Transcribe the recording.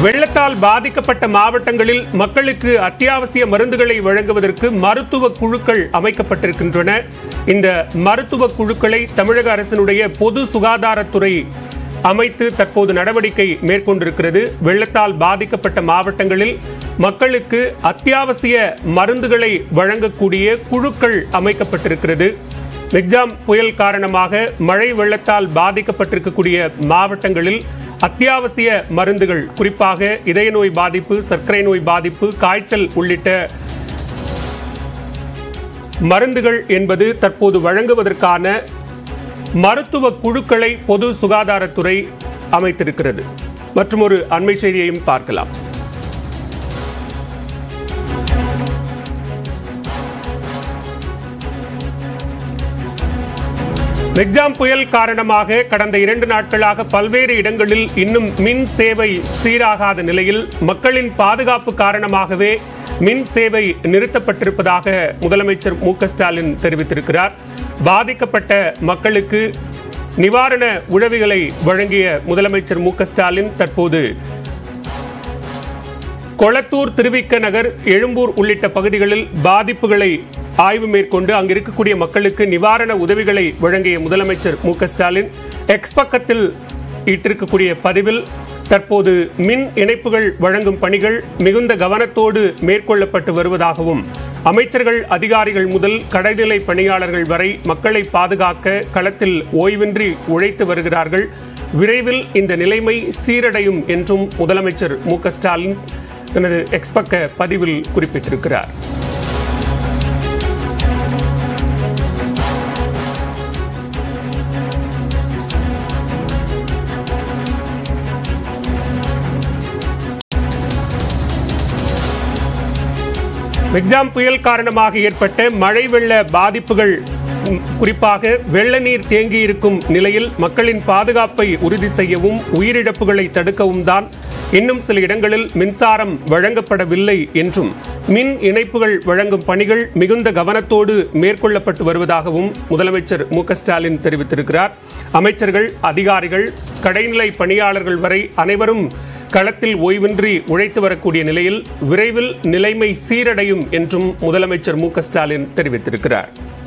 வெள்ளத்தால் பாதிக்கப்பட்ட மாவட்டங்களில் மக்களுக்கு அத்தியாவசிய மருந்துகளை வழங்குவதற்கு மருத்துவ குழுக்கள் அமைக்கப்பட்டிருக்கின்றன இந்த மருத்துவ குழுக்களை தமிழக அரசினுடைய பொது சுகாதாரத்துறை அமைத்து தற்போது நடவடிக்கை மேற்கொண்டிருக்கிறது வெள்ளத்தால் பாதிக்கப்பட்ட மாவட்டங்களில் மக்களுக்கு அத்தியாவசிய மருந்துகளை வழங்கக்கூடிய குழுக்கள் அமைக்கப்பட்டிருக்கிறது மிக்ஜாம் புயல் காரணமாக மழை வெள்ளத்தால் பாதிக்கப்பட்டிருக்கக்கூடிய மாவட்டங்களில் அத்தியாவசிய மருந்துகள் குறிப்பாக இதய நோய் பாதிப்பு சர்க்கரை நோய் பாதிப்பு காய்ச்சல் உள்ளிட்ட மருந்துகள் என்பது தற்போது வழங்குவதற்கான மருத்துவ குழுக்களை பொது சுகாதாரத்துறை அமைத்திருக்கிறது மற்றும் ஒரு அண்மை செய்தியையும் பார்க்கலாம் மெக்ஜாம் புயல் காரணமாக கடந்த இரண்டு நாட்களாக பல்வேறு இடங்களில் இன்னும் மின் சேவை சீராகாத நிலையில் மக்களின் பாதுகாப்பு காரணமாகவே மின் சேவை நிறுத்தப்பட்டிருப்பதாக முதலமைச்சர் மு க ஸ்டாலின் தெரிவித்திருக்கிறார் பாதிக்கப்பட்ட மக்களுக்கு நிவாரண உதவிகளை வழங்கிய முதலமைச்சர் மு க ஸ்டாலின் தற்போது கொளத்தூர் திருவிக்க நகர் எழும்பூர் உள்ளிட்ட பகுதிகளில் பாதிப்புகளை ஆய்வு மேற்கொண்டு அங்கு இருக்கக்கூடிய மக்களுக்கு நிவாரண உதவிகளை வழங்கிய முதலமைச்சர் மு க ஸ்டாலின் எக்ஸ் பக்கத்தில் இட்டிருக்கக்கூடிய பதிவில் தற்போது மின் இணைப்புகள் வழங்கும் பணிகள் மிகுந்த கவனத்தோடு மேற்கொள்ளப்பட்டு வருவதாகவும் அமைச்சர்கள் அதிகாரிகள் முதல் கடைநிலை பணியாளர்கள் வரை மக்களை பாதுகாக்க களத்தில் ஓய்வின்றி உழைத்து வருகிறார்கள் விரைவில் இந்த நிலைமை சீரடையும் என்றும் முதலமைச்சர் மு க ஸ்டாலின் தனது எக்ஸ் பக்க பதிவில் குறிப்பிட்டிருக்கிறார் மெக்ஜாம் புயல் காரணமாக ஏற்பட்ட மழை வெள்ள பாதிப்புகள் ம், குறிப்பாக வெள்ள நீர் தேங்கி இருக்கும் நிலையில் மக்களின் பாதுகாப்பை உறுதி செய்யவும் உயிரிழப்புகளை தடுக்கவும் தான் இன்னும் சில இடங்களில் மின்சாரம் வழங்கப்படவில்லை என்றும் மின் இணைப்புகள் வழங்கும் பணிகள் மிகுந்த கவனத்தோடு மேற்கொள்ளப்பட்டு வருவதாகவும் முதலமைச்சர் மு க ஸ்டாலின் தெரிவித்திருக்கிறார் அமைச்சர்கள் அதிகாரிகள் கடைநிலை பணியாளர்கள் வரை அனைவரும் களத்தில் ஓய்வின்றி உழைத்து வரக்கூடிய நிலையில் விரைவில் நிலைமை சீரடையும் என்றும் முதலமைச்சர் மு க ஸ்டாலின் தெரிவித்திருக்கிறார்